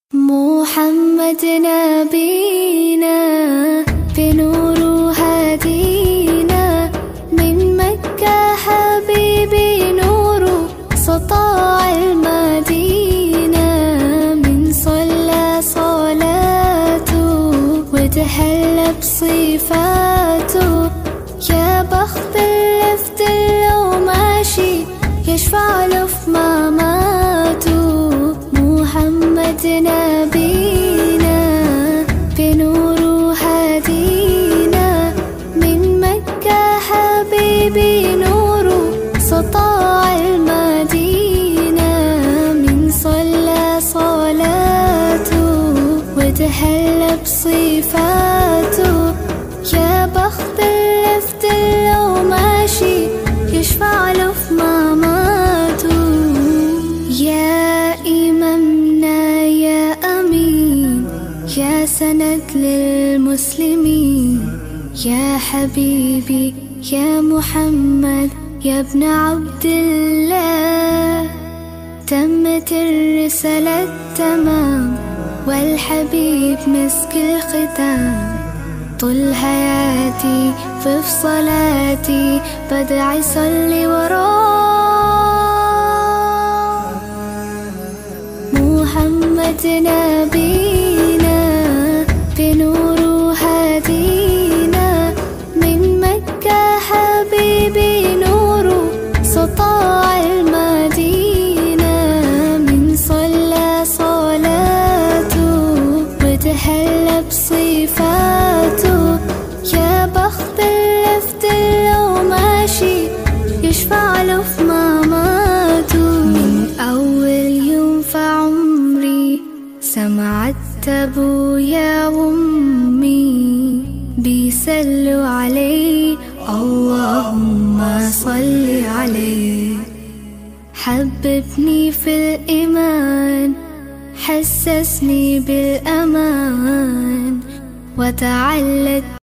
محمد نبينا بنور هدينا من مكة حبيبي نور سطاع المدينة من صلى صلاته وتهلى بصفاته يا بخت اللي في لو ماشي يشفع له في مماته محمد نبينا بنور هدينا من مكة حبيبي نور سطاع المدينة من صلى صلاته وتهلى بصفاته يا بخت اللي في لو ماشي يشفع له في مماته يا إمامنا يا أمين يا سند للمسلمين يا حبيبي يا محمد يا ابن عبد الله تمت الرسالة تمام والحبيب مسك الختام طول حياتي في صلاتي بدعي صلي وراه محمد نبينا بنور هدينا من مكة حبيبي نور سطاع المدينة من صلى صلاته وتهلى بصفاته يا بخت اللي في لو ماشي يشفع له في مماته من أول يوم في عمري سمعت أبويا وأمي بيسلوا علي اللهم صل عليه حببني في الإيمان حسسني بالأمان وتعلت